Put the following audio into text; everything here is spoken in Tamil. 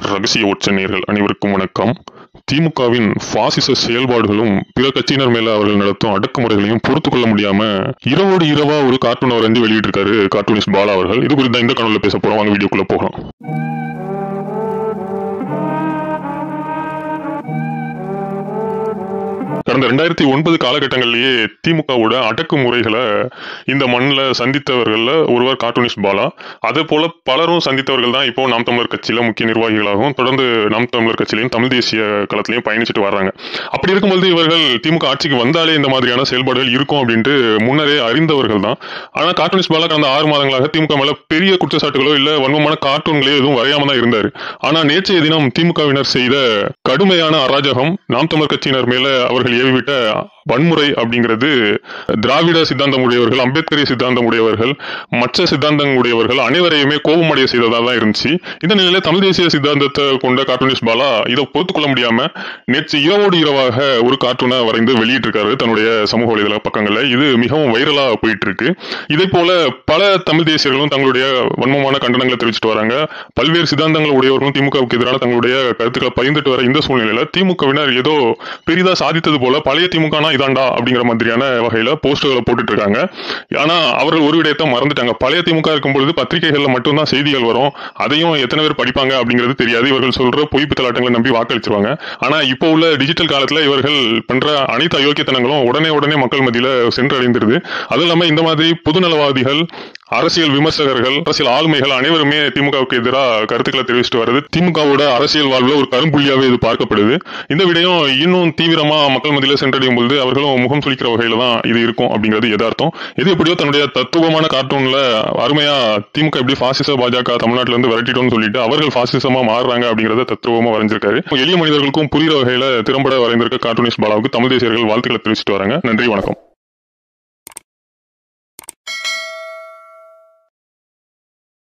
ரகசிய உச்ச நேயர்கள் அனைவருக்கும் வணக்கம் திமுகவின் பாசிச செயல்பாடுகளும் பிற கட்சியினர் மேல அவர்கள் நடத்தும் அடக்குமுறைகளையும் பொறுத்து கொள்ள முடியாம இரவோடு இரவா ஒரு கார்ட்டூன் வரைஞ்சு வெளியிட்டிருக்காரு கார்ட்டூனிஸ்ட் பாலா அவர்கள் இது குறித்து தான் இந்த கனவுல பேச போறோம் வாங்க வீடியோக்குள்ள போகலாம் கடந்த ரெண்டாயிரத்தி ஒன்பது காலகட்டங்களிலேயே திமுகவோட அடக்குமுறைகளை இந்த மண்ணில் சந்தித்தவர்கள்ல ஒருவர் கார்ட்டூனிஸ்ட் பாலா அதே போல பலரும் சந்தித்தவர்கள் தான் இப்போ நாம் தமிழர் கட்சியில முக்கிய நிர்வாகிகளாகவும் தொடர்ந்து நாம் தமிழர் கட்சியிலையும் தமிழ் தேசிய களத்திலையும் பயணிச்சுட்டு வர்றாங்க அப்படி இருக்கும்போது இவர்கள் திமுக ஆட்சிக்கு வந்தாலே இந்த மாதிரியான செயல்பாடுகள் இருக்கும் அப்படின்ட்டு முன்னரே அறிந்தவர்கள் தான் ஆனா கார்ட்டூனிஸ்ட் பாலா கடந்த ஆறு மாதங்களாக திமுக மேல பெரிய குற்றச்சாட்டுகளோ இல்ல வன்மமான கார்ட்டூன்களோ எதுவும் வரையாம தான் இருந்தாரு ஆனா நேற்றைய தினம் திமுகவினர் செய்த கடுமையான அராஜகம் நாம் தமிழர் கட்சியினர் மேல அவர்கள் ஏவிவிட்ட வன்முறை அப்படிங்கிறது திராவிட சித்தாந்தம் உடையவர்கள் அம்பேத்கரிய சித்தாந்தம் உடையவர்கள் மற்ற சித்தாந்தம் உடையவர்கள் அனைவரையுமே கோபமடைய செய்ததா தான் இருந்துச்சு இந்த நிலையில தமிழ் தேசிய சித்தாந்தத்தை கொண்ட கார்ட்டூனிஸ்ட் பாலா இதை பொறுத்துக்கொள்ள முடியாம நேற்று இரவோடு இரவாக ஒரு கார்ட்டூனை வரைந்து வெளியிட்டிருக்காரு தன்னுடைய சமூக வலைதள பக்கங்கள்ல இது மிகவும் வைரலா போயிட்டு இருக்கு இதே போல பல தமிழ் தேசியர்களும் தங்களுடைய வன்மமான கண்டனங்களை தெரிவிச்சிட்டு வராங்க பல்வேறு சித்தாந்தங்கள் உடையவர்களும் திமுகவுக்கு எதிரான தங்களுடைய கருத்துக்களை பகிர்ந்துட்டு வர இந்த சூழ்நிலையில திமுகவினர் ஏதோ பெரிதா சாதித்தது போல பழைய திமுகனா இதாண்டா அப்படிங்கிற மாதிரியான வகையில போஸ்டர்களை போட்டுட்டு இருக்காங்க ஆனா அவர்கள் ஒரு விடயத்தை மறந்துட்டாங்க பழைய திமுக இருக்கும் பொழுது பத்திரிகைகள்ல மட்டும்தான் செய்திகள் வரும் அதையும் எத்தனை பேர் படிப்பாங்க அப்படிங்கிறது தெரியாது இவர்கள் சொல்ற பொய் பித்தலாட்டங்களை நம்பி வாக்களிச்சிருவாங்க ஆனா இப்போ உள்ள டிஜிட்டல் காலத்துல இவர்கள் பண்ற அனைத்து அயோக்கியத்தனங்களும் உடனே உடனே மக்கள் மத்தியில சென்றடைந்திருது அதுவும் இல்லாம இந்த மாதிரி பொதுநலவாதிகள் அரசியல் விமர்சகர்கள் அரசியல் ஆளுமைகள் அனைவருமே திமுகவுக்கு எதிராக கருத்துக்களை தெரிவிச்சுட்டு வருது திமுகவோட அரசியல் வாழ்வுல ஒரு கரும்புள்ளியாவே இது பார்க்கப்படுது இந்த விடயம் இன்னும் தீவிரமா மக்கள் மத்தியில சென்றடையும் பொழுது அவர்களும் முகம் சுளிக்கிற வகையில தான் இது இருக்கும் அப்படிங்கிறது எதார்த்தம் இது எப்படியோ தன்னுடைய தத்துவமான கார்ட்டூன்ல அருமையா திமுக எப்படி பாசிச பாஜக தமிழ்நாட்டுல இருந்து விரட்டிட்டோம்னு சொல்லிட்டு அவர்கள் பாசிசமா மாறுறாங்க அப்படிங்கறத தத்துவமா வரைஞ்சிருக்காரு எளிய மனிதர்களுக்கும் புரியுற வகையில திறம்பட வரைந்திருக்க கார்ட்டூனிஸ்ட் பாலாவுக்கு தமிழ் தேசியர்கள் வாழ்த்துக்களை தெரிவிச்சுட்டு வராங்க நன்றி வணக்கம்